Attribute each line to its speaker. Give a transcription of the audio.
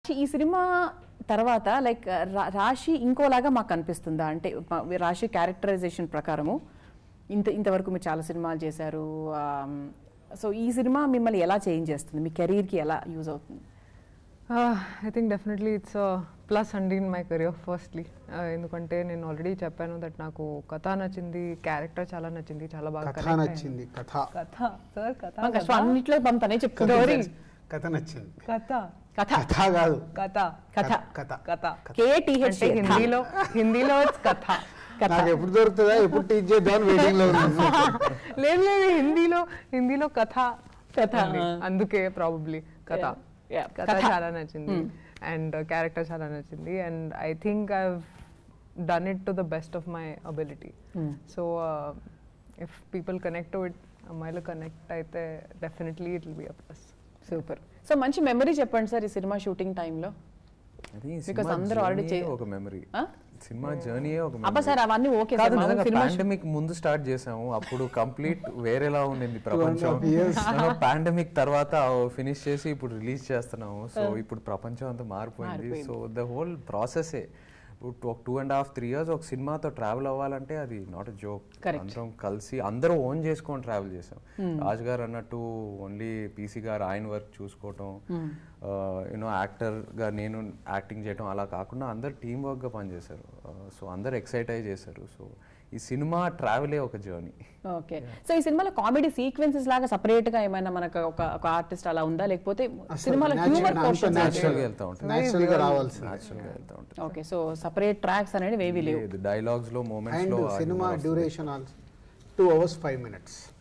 Speaker 1: ఈ సినిమా తర్వాత లైక్ రాశి ఇంకోలాగా మాకు కనిపిస్తుందా అంటే మా- రాశి క్యారెక్టరైజేషన్ ప్రకారము ఇంత ఇంతవరకు మీరు చాలా సినిమాలు చేశారు సో ఈ సినిమా మిమ్మల్ని ఎలా చేంజ్ చేస్తుంది మీ కెరీర్కి ఎలా యూజ్ అవుతుంది
Speaker 2: I think definitely it's plus అండి ఇన్ మై కెరియర్ ఫస్ట్లీ ఎందుకంటే నేను ఆల్రెడీ చెప్పాను దట్ నాకు కథ నచ్చింది క్యారెక్టర్ చాలా నచ్చింది చాలా బాగా
Speaker 3: కథ
Speaker 2: connect అయ్యాను.
Speaker 3: నచ్చింది కథ
Speaker 2: కథ సార్ కథ
Speaker 1: మాకు అసలు అన్నిట్లో పంతనే చెప్తుంది
Speaker 2: Story.
Speaker 3: కథ నచ్చింది
Speaker 2: కథ
Speaker 1: కథ
Speaker 3: కథ కాదు
Speaker 2: కథ
Speaker 1: కథ
Speaker 3: కథ
Speaker 2: కథ
Speaker 1: కేటీహెచ్
Speaker 2: అంటే హిందీలో హిందీలో it's కథ
Speaker 1: కథ
Speaker 3: నాకు ఎప్పుడు దొరుకుతుందా ఎప్పుడు టీచ్ చేద్దాం వెయిటింగ్ లో ఉన్నాను
Speaker 2: లేదు లేదు హిందీలో హిందీలో కథ
Speaker 1: కథ.
Speaker 2: ఉంది. అందుకే ప్రాబబ్లీ కథ
Speaker 1: Yeah, yeah.
Speaker 2: కథ
Speaker 1: కథ.
Speaker 2: చాలా నచ్చింది అండ్ క్యారెక్టర్ చాలా నచ్చింది and I think I done it to the best of my ability so if people connect to it అమ్మాయిలు కనెక్ట్ అయితే definitely it will be a plus
Speaker 1: super so మంచి memory చెప్పండి సార్ ఈ cinema shooting టైంలో
Speaker 4: అది ఈ
Speaker 1: Because
Speaker 4: cinema
Speaker 1: అందరూ already
Speaker 4: journey
Speaker 1: చే-
Speaker 4: ఒక మెమరీ
Speaker 1: ఆ?
Speaker 4: సినిమా జర్నీయే ఒక
Speaker 1: అబ్బా
Speaker 4: memory.
Speaker 1: సార్ అవన్నీ ఓకే
Speaker 4: కాదు
Speaker 1: సార్
Speaker 4: నిజంగా
Speaker 1: సినిమా
Speaker 4: పాండమిక్ ముందు స్టార్ట్ చేసాము అప్పుడు కంప్లీట్ వేరేలా ఉండింది ప్రపంచం
Speaker 3: half years.
Speaker 4: పాండమిక్ తర్వాత ఫినిష్ చేసి ఇప్పుడు రిలీజ్ చేస్తున్నాము సో ఇప్పుడు ప్రపంచం అంతా మారిపోయింది
Speaker 1: మారిపోయింది.
Speaker 4: సో ద హోల్ ప్రాసెసే ఒక two and half three years ఒక సినిమాతో ట్రావెల్ అవ్వాలంటే అది నాట్ అ జోక్
Speaker 1: Correct.
Speaker 4: అందరం కలిసి అందరూ ఓన్ చేసుకొని ట్రావెల్ చేసాం రాజ్ గారు అన్నట్టు ఓన్లీ పీసీ గారు ఆయన వర్క్ చూసుకోవటం యూనో యాక్టర్గా నేను యాక్టింగ్ చేయటం అలా కాకుండా అందరు టీం వర్క్గా పనిచేశారు సో అందరు ఎక్సైట్ అయ్యి చేశారు సో ఈ సినిమా ట్రావెలే ఒక జర్నీ
Speaker 1: ఓకే సో ఈ సినిమాలో కామెడీ సీక్వెన్సెస్ లాగా సపరేట్ గా ఏమైనా మనకు ఒక ఒక ఆర్టిస్ట్ అలా ఉందా లేకపోతే సినిమాలో హ్యూమర్ పోర్షన్స్
Speaker 4: న్యాచురల్గా వెళ్తూ ఉంటుంది
Speaker 3: న్యాచురల్ గా రావాల్సింది
Speaker 4: న్యాచురల్గా వెళ్తూ ఉంటుంది
Speaker 1: ఓకే సో సపరేట్ ట్రాక్స్ అనేవి ఏవి లేవు
Speaker 4: డైలాగ్స్లో
Speaker 3: అండ్
Speaker 4: మూమెంట్స్లో
Speaker 3: cinema duration also two hours five minutes